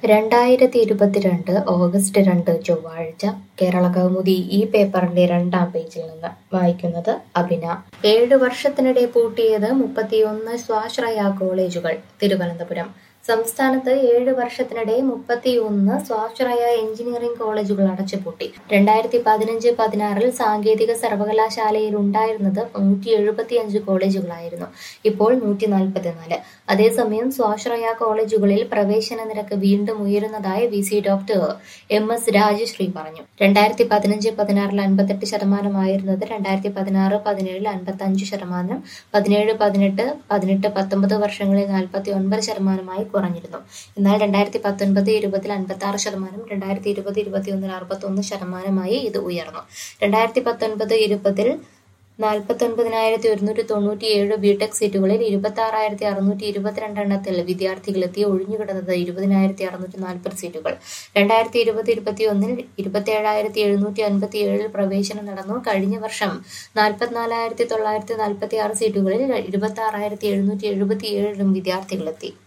രണ്ടായിരത്തി ഇരുപത്തിരണ്ട് ഓഗസ്റ്റ് രണ്ട് ചൊവ്വാഴ്ച കേരള കൗമുദി ഈ പേപ്പറിന്റെ രണ്ടാം പേജിൽ നിന്ന് വായിക്കുന്നത് അഭിന ഏഴു വർഷത്തിനിടെ പൂട്ടിയത് മുപ്പത്തിയൊന്ന് സ്വാശ്രയ കോളേജുകൾ തിരുവനന്തപുരം സംസ്ഥാനത്ത് ഏഴ് വർഷത്തിനിടെ മുപ്പത്തിയൊന്ന് സ്വാശ്രയ എഞ്ചിനീയറിംഗ് കോളേജുകൾ അടച്ചുപൂട്ടി രണ്ടായിരത്തി പതിനഞ്ച് പതിനാറിൽ സാങ്കേതിക സർവകലാശാലയിൽ ഉണ്ടായിരുന്നത് നൂറ്റി എഴുപത്തിയഞ്ച് കോളേജുകളായിരുന്നു ഇപ്പോൾ നൂറ്റി നാൽപ്പത്തിനാല് അതേസമയം സ്വാശ്രയ കോളേജുകളിൽ പ്രവേശന നിരക്ക് വീണ്ടും ഉയരുന്നതായി V C doctor M S Rajasree പറഞ്ഞു രണ്ടായിരത്തി പതിനഞ്ച് പതിനാറിൽ അൻപത്തെട്ട് ശതമാനമായിരുന്നത് രണ്ടായിരത്തി പതിനാറ് പതിനേഴിൽ അൻപത്തി അഞ്ച് ശതമാനം പതിനേഴ് പതിനെട്ട് പതിനെട്ട് പത്തൊമ്പത് വർഷങ്ങളിൽ നാൽപ്പത്തി ഒൻപത് ശതമാനമായി കുറഞ്ഞിരുന്നു എന്നാൽ രണ്ടായിരത്തി പത്തൊൻപത് ഇരുപതിൽ അൻപത്തി ആറ് ശതമാനം രണ്ടായിരത്തി ഇരുപത് ഇരുപത്തിയൊന്നിൽ അറുപത്തി ഒന്ന് ശതമാനമായി ഇത് ഉയർന്നു രണ്ടായിരത്തി പത്തൊൻപത് ഇരുപതിൽ നാൽപ്പത്തി ഒൻപതിനായിരത്തി ഒരുന്നൂറ്റി തൊണ്ണൂറ്റി ഏഴ് ബിടെക് സീറ്റുകളിൽ ഇരുപത്തി ആറായിരത്തി അറുന്നൂറ്റി ഇരുപത്തിരണ്ട് എണ്ണത്തിൽ വിദ്യാർത്ഥികളെത്തി ഒഴിഞ്ഞുകിടന്നത് ഇരുപതിനായിരത്തി അറുന്നൂറ്റി നാൽപ്പത് സീറ്റുകൾ രണ്ടായിരത്തി ഇരുപത് ഇരുപത്തി ഒന്നിൽ ഇരുപത്തി ഏഴായിരത്തി എഴുന്നൂറ്റി അൻപത്തി ഏഴിൽ പ്രവേശനം നടന്നു കഴിഞ്ഞ വർഷം നാൽപ്പത്തിനാലായിരത്തി തൊള്ളായിരത്തി നാൽപ്പത്തി ആറ് സീറ്റുകളിൽ ഇരുപത്തി ആറായിരത്തി എഴുന്നൂറ്റി എഴുപത്തി ഏഴിലും വിദ്യാർത്ഥികളെത്തി